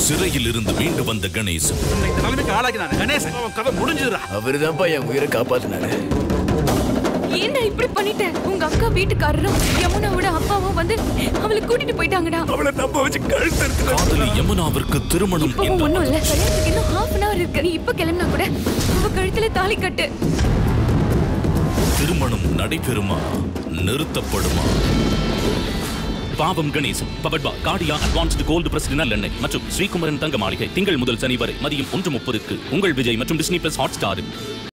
சிறையில் இருந்து மீண்டு வந்த கணேசன் இந்த நிலைமைக்கு ஆளாக்கி நான் கணேசன் அவன் கதை முடிஞ்சுதுடா அவருதான்ப்பா என் உயிரை காப்பாத்தினாரு ஏன்டா இப்படி பண்ணிட்ட உங்க அக்கா வீட்டுக்காரரும் யமுனாவோட அப்பாவும் வந்து அவளை கூட்டிட்டு போயிட்டாங்கடா அவளை நம்ப வச்சு கழுத்து இருக்கு காதலி யமுனாவிற்கு திருமணம் இப்பவும் என்ற ஒண்ணும் இல்ல கல்யாணத்துக்கு இன்னும் ஹாஃப் அன் அவர் இருக்கு நீ இப்ப கிளம்பினா கூட அவ கழுத்துல தாலி கட்டு திருமணம் நடைபெறுமா நிறுத்தப்படுமா பாவம் கணேசன் பவர்பா காடியா அட்வான்ஸ்டு கோல்டு பிரஸ்டு நல்லெண்ணெய் மற்றும் ஸ்ரீகுமரன் தங்க மாளிகை திங்கள் முதல் சனி வரை மதியம் ஒன்று முப்பதுக்கு உங்கள் விஜய் மற்றும் டிஸ்னி பிளஸ் ஹாட் ஸ்டாரில்